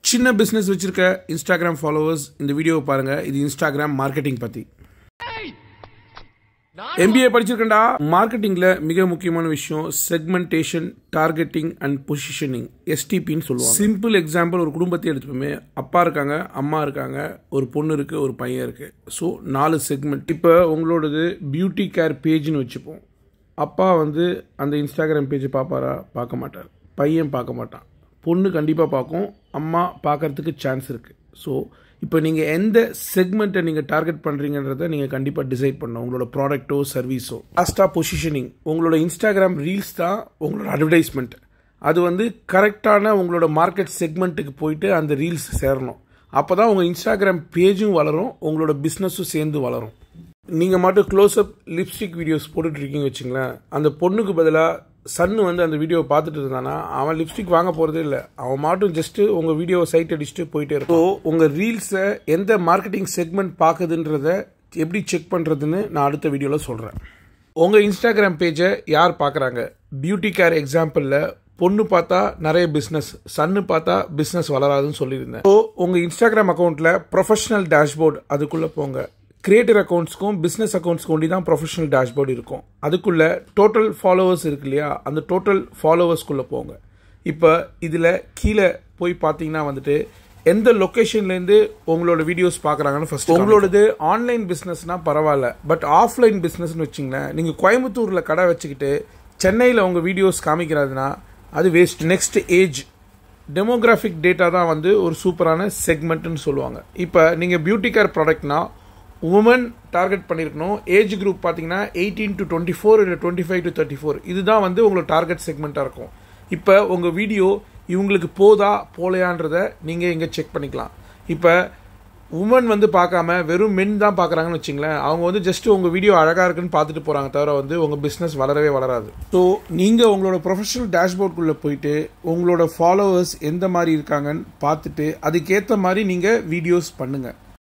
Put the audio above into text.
சின்ன பிஸ்னஸ் வச்சுருக்க Instagram followers இந்த வீடியோவை பாருங்கள் இது இன்ஸ்டாகிராம் மார்க்கெட்டிங் பற்றி எம்பிஏ படிச்சிருக்கேன்டா மார்க்கெட்டிங்கில் மிக முக்கியமான விஷயம் செக்மெண்டேஷன் டார்கெட்டிங் அண்ட் பொசிஷனிங் எஸ்டிபின்னு சொல்லுவாங்க சிம்பிள் எக்ஸாம்பிள் ஒரு குடும்பத்தை எடுத்துப்போமே அப்பா இருக்காங்க அம்மா இருக்காங்க ஒரு பொண்ணு இருக்குது ஒரு பையன் இருக்குது ஸோ நாலு செக்மெண்ட் இப்போ உங்களோடது பியூட்டி கேர் பேஜ்னு வச்சுப்போம் அப்பா வந்து அந்த இன்ஸ்டாகிராம் பேஜை பார்ப்பாரா பார்க்க மாட்டார் பையன் பார்க்க மாட்டான் பொண்ணு கண்டிப்பாக பார்க்கும் அம்மா பார்க்கறதுக்கு சான்ஸ் இருக்குது ஸோ இப்போ நீங்கள் எந்த செக்மெண்ட்டை நீங்கள் டார்கெட் பண்ணுறீங்கன்றத நீங்கள் கண்டிப்பாக டிசைட் பண்ணணும் உங்களோட ப்ராடக்ட்டோ சர்வீஸோ லாஸ்ட்டாக பொசிஷனிங் உங்களோட இன்ஸ்டாகிராம் ரீல்ஸ் தான் உங்களோட அட்வர்டைஸ்மெண்ட் அது வந்து கரெக்டான உங்களோட மார்க்கெட் செக்மெண்ட்டுக்கு போயிட்டு அந்த ரீல்ஸ் சேரணும் அப்போ தான் உங்கள் இன்ஸ்டாகிராம் பேஜும் வளரும் உங்களோட பிஸ்னஸும் சேர்ந்து வளரும் நீங்கள் மட்டும் க்ளோஸ்அப் லிப்ஸ்டிக் வீடியோஸ் போட்டுட்டு இருக்கீங்க வச்சுங்களேன் அந்த பொண்ணுக்கு பதிலாக சன்னு வந்து அந்த வீடியோவை பார்த்துட்டு இருந்தானா அவன் லிப்ஸ்டிக் வாங்க போகிறதே இல்லை அவன் மட்டும் ஜஸ்ட்டு உங்கள் வீடியோவை சைட் அடிச்சுட்டு போயிட்டே இருக்கும் ஸோ உங்கள் ரீல்ஸை எந்த மார்க்கெட்டிங் செக்மெண்ட் பார்க்குதுன்றத எப்படி செக் பண்ணுறதுன்னு நான் அடுத்த வீடியோவில் சொல்கிறேன் உங்கள் இன்ஸ்டாகிராம் பேஜை யார் பார்க்குறாங்க பியூட்டி கேர் எக்ஸாம்பிளில் பொண்ணு பார்த்தா நிறைய பிஸ்னஸ் சன்னு பார்த்தா பிஸ்னஸ் வளராதுன்னு சொல்லியிருந்தேன் ஸோ உங்கள் இன்ஸ்டாகிராம் அக்கௌண்ட்டில் ப்ரொஃபஷனல் டேஷ்போர்ட் அதுக்குள்ளே போங்க கிரியேட்டர் அக்கௌண்ட்ஸ்க்கும் பிஸ்னஸ் அக்கௌண்ட்ஸ்க்கு ஒண்டி தான் ப்ரொஃபஷனல் டேஷ்போர்ட் இருக்கும் அதுக்குள்ள டோட்டல் ஃபாலோவர்ஸ் இருக்கு இல்லையா அந்த டோட்டல் ஃபாலோவர்ஸ்குள்ளே போங்க இப்போ இதில் கீழே போய் பார்த்தீங்கன்னா வந்துட்டு எந்த லொக்கேஷன்லேருந்து உங்களோட வீடியோஸ் பார்க்குறாங்கன்னு ஃபர்ஸ்ட் உங்களோடது ஆன்லைன் பிஸ்னஸ்னால் பரவாயில்ல பட் ஆஃப்லைன் பிஸ்னஸ்னு வச்சிங்களேன் நீங்கள் கோயம்புத்தூரில் கடை வச்சுக்கிட்டு சென்னையில் உங்கள் வீடியோஸ் காமிக்கிறதுனா அது waste next age demographic data தான் வந்து ஒரு சூப்பரான செக்மெண்ட்னு சொல்லுவாங்க இப்போ நீங்கள் பியூட்டி கேர் ப்ராடக்ட்னா உமன் டார்கெட் பண்ணியிருக்கணும் ஏஜ் குரூப் பார்த்தீங்கன்னா எயிட்டீன் டு டுவெண்ட்டி ஃபோர் இல்லை twenty five to thirty four இதுதான் வந்து உங்களோட டார்கெட் செக்மெண்ட்டாக இருக்கும் இப்போ உங்கள் வீடியோ இவங்களுக்கு போதா போலையான்றத நீங்கள் இங்கே செக் பண்ணிக்கலாம் இப்போ உமன் வந்து பார்க்காம வெறும் மென் தான் பார்க்குறாங்கன்னு வச்சிங்களேன் அவங்க வந்து ஜஸ்ட் உங்கள் வீடியோ அழகாக இருக்குன்னு பார்த்துட்டு போகிறாங்க தவிர வந்து உங்கள் பிஸ்னஸ் வளரவே வளராது ஸோ நீங்கள் உங்களோட ப்ரொஃபஷனல் டேஷ்போர்ட்குள்ளே போயிட்டு உங்களோட ஃபாலோவர்ஸ் எந்த மாதிரி இருக்காங்கன்னு பார்த்துட்டு அதுக்கேற்ற மாதிரி நீங்கள் வீடியோஸ் பண்ணுங்கள்